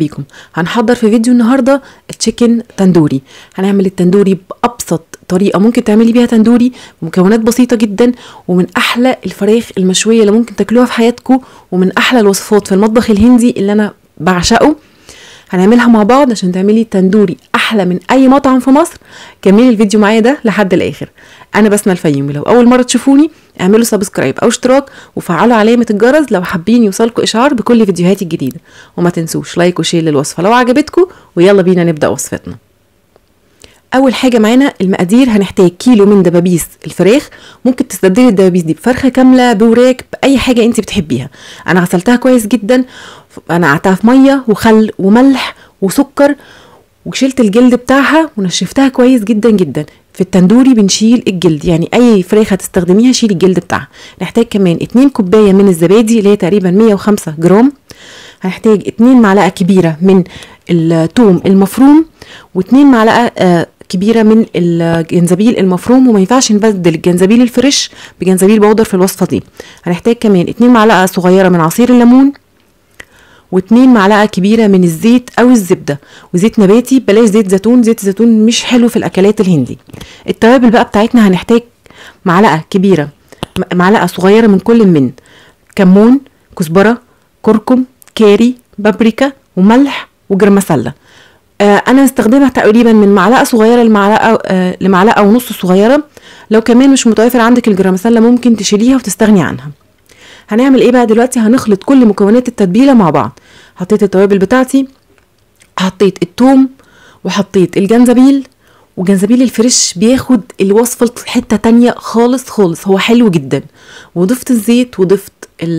بيكم هنحضر في فيديو النهارده تشيكن تندوري هنعمل التندوري بابسط طريقه ممكن تعملي بيها تندوري بمكونات بسيطه جدا ومن احلى الفراخ المشويه اللي ممكن تاكلوها في حياتكم ومن احلى الوصفات في المطبخ الهندي اللي انا بعشقه هنعملها مع بعض عشان تعملي تندوري احلى من اي مطعم في مصر كملي الفيديو معايا ده لحد الاخر انا بسمه الفيومي لو اول مره تشوفوني اعملوا سبسكرايب او اشتراك وفعلوا علامه الجرس لو حابين يوصلكوا اشعار بكل فيديوهاتي الجديده وما تنسوش لايك وشير للوصفه لو عجبتكم ويلا بينا نبدا وصفتنا اول حاجه معانا المقادير هنحتاج كيلو من دبابيس الفراخ ممكن تستبدلي الدبابيس دي بفرخه كامله بوراك باي حاجه انت بتحبيها انا غسلتها كويس جدا انا قعدتها في ميه وخل وملح وسكر وشلت الجلد بتاعها ونشفتها كويس جدا جدا في التندوري بنشيل الجلد يعني اي فراخ هتستخدميها شيلي الجلد بتاعها نحتاج كمان 2 كوبايه من الزبادي اللي هي تقريبا 105 جرام هنحتاج 2 معلقه كبيره من الثوم المفروم و2 معلقه آه كبيرة من الجنزبيل المفروم وما ينفعش نبدل الجنزبيل الفريش بجنزبيل بودر في الوصفة دي هنحتاج كمان 2 معلقة صغيرة من عصير الليمون واتنين معلقه كبيره من الزيت او الزبده وزيت نباتي بلاش زيت زيتون زيت زيتون مش حلو في الاكلات الهندي التوابل بقى بتاعتنا هنحتاج معلقه كبيره معلقه صغيره من كل من كمون كزبره كركم كاري بابريكا وملح وجرم مسله آه انا مستخدمه تقريبا من معلقه صغيره لمعلقه آه لمعلقه ونص صغيره لو كمان مش متوفر عندك الجرم مسله ممكن تشيليها وتستغني عنها هنعمل ايه بقى دلوقتي هنخلط كل مكونات التتبيله مع بعض حطيت التوابل بتاعتي حطيت الثوم وحطيت الجنزبيل وجنزبيل الفريش بياخد الوصفة لحتة تانية خالص خالص هو حلو جدا وضفت الزيت وضفت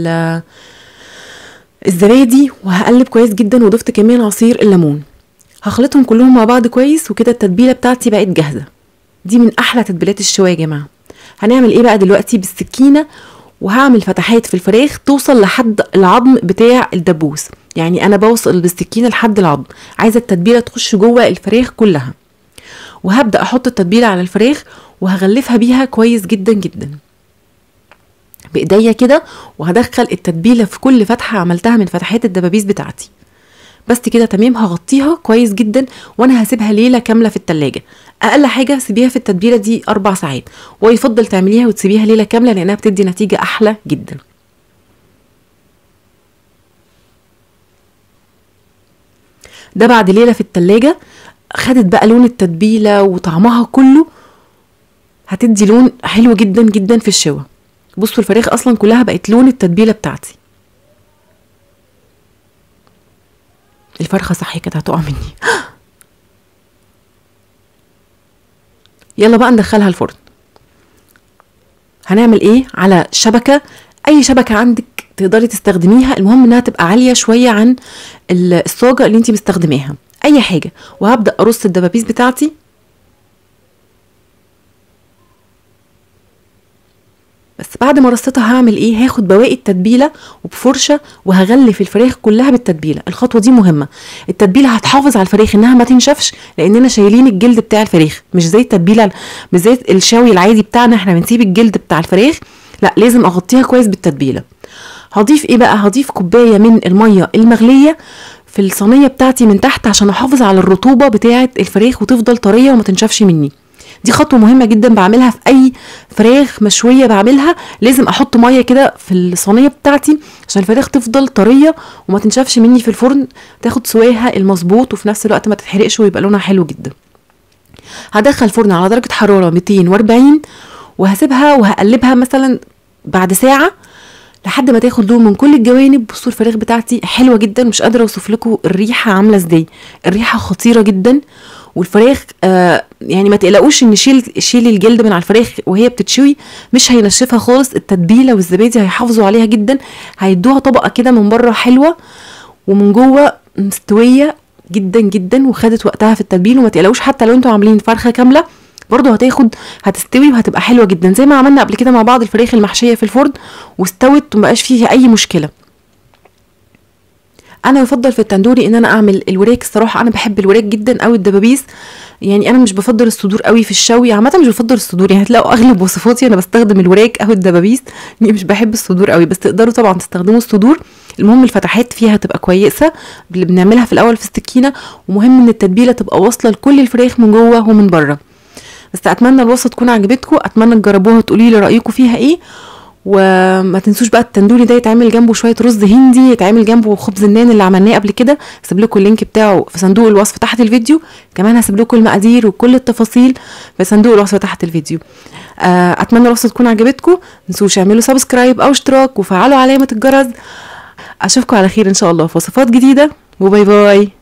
الزبادي وهقلب كويس جدا وضفت كمان عصير الليمون هخلطهم كلهم مع بعض كويس وكده التتبيلة بتاعتي بقت جاهزة دي من احلى تتبيلات الشوايه يا جماعه هنعمل ايه بقى دلوقتي بالسكينه وهعمل فتحات في الفراخ توصل لحد العظم بتاع الدبوس يعني انا بوصل بالسكينه لحد العظم عايزه التتبيله تخش جوه الفراخ كلها وهبدا احط التتبيله على الفراخ وهغلفها بيها كويس جدا جدا بايديا كده وهدخل التتبيله في كل فتحه عملتها من فتحات الدبابيس بتاعتي بس كده تمام هغطيها كويس جدا وانا هسيبها ليله كامله في التلاجة اقل حاجه سيبيها في التتبيله دي اربع ساعات ويفضل تعمليها وتسيبيها ليله كامله لانها بتدي نتيجه احلى جدا ده بعد ليله في التلاجة خدت بقى لون التتبيله وطعمها كله هتدي لون حلو جدا جدا في الشوا بصوا الفراخ اصلا كلها بقت لون التتبيله بتاعتي الفرخه صحي كانت هتقع مني يلا بقى ندخلها الفرن هنعمل ايه على شبكه اي شبكه عندك تقدري تستخدميها المهم انها تبقى عاليه شويه عن الصاجه اللي انت مستخدماها اي حاجه وهبدا ارص الدبابيس بتاعتي بس بعد ما رصيتها هعمل ايه هاخد بواقي التتبيله وبفرشه وهغلف الفراخ كلها بالتتبيله الخطوه دي مهمه التتبيله هتحافظ على الفراخ انها ما تنشفش لاننا شايلين الجلد بتاع الفراخ مش زي التتبيله مش زي الشاوي العادي بتاعنا احنا بنسيب الجلد بتاع الفراخ لا لازم اغطيها كويس بالتتبيله هضيف ايه بقى هضيف كوبايه من الميه المغليه في الصينيه بتاعتي من تحت عشان احافظ على الرطوبه بتاعه الفراخ وتفضل طريه وما تنشفش مني دي خطوه مهمه جدا بعملها في اي فراخ مشويه بعملها لازم احط ميه كده في الصينيه بتاعتي عشان الفراخ تفضل طريه وما تنشفش مني في الفرن تاخد سواها المظبوط وفي نفس الوقت ما تتحرقش ويبقى لونها حلو جدا هدخل الفرن على درجه حراره 240 وهسيبها وهقلبها مثلا بعد ساعه لحد ما تاخد لون من كل الجوانب بصوا الفراخ بتاعتي حلوه جدا مش قادره اوصف لكم الريحه عامله ازاي الريحه خطيره جدا والفراخ آه يعني ما تقلقوش ان شيل شيل الجلد من على الفراخ وهي بتتشوي مش هينشفها خالص التتبيله والزبادي هيحافظوا عليها جدا هيدوها طبقه كده من بره حلوه ومن جوه مستويه جدا جدا وخدت وقتها في التتبيل وما تقلقوش حتى لو انتوا عاملين فرخه كامله برضه هتاخد هتستوي وهتبقى حلوه جدا زي ما عملنا قبل كده مع بعض الفراخ المحشيه في الفرن واستوت ومبقاش فيها اي مشكله انا يفضل في التندوري ان انا اعمل الوراك الصراحه انا بحب الوراك جدا او الدبابيس يعني انا مش بفضل الصدور قوي في الشوي عامه مش بفضل الصدور يعني هتلاقوا اغلب وصفاتي انا بستخدم الوراك او الدبابيس يعني مش بحب الصدور قوي بس تقدروا طبعا تستخدموا الصدور المهم الفتحات فيها تبقى كويسه اللي بنعملها في الاول في السكينه ومهم ان التتبيله تبقى واصله لكل الفراخ من جوه ومن بره بس اتمنى الوصفه تكون عجبتكم اتمنى تجربوها وتقولي لي رايكم فيها ايه وما تنسوش بقى التندوري ده يتعمل جنبه شويه رز هندي يتعمل جنبه خبز النان اللي عملناه قبل كده هسيب لكم اللينك بتاعه في صندوق الوصف تحت الفيديو كمان هسيب لكم المقادير وكل التفاصيل في صندوق الوصف تحت الفيديو آه، اتمنى الوصفه تكون عجبتكم تنسوش اعملوا سبسكرايب او اشتراك وفعلوا علامه الجرس اشوفكم على خير ان شاء الله في وصفات جديده وباي باي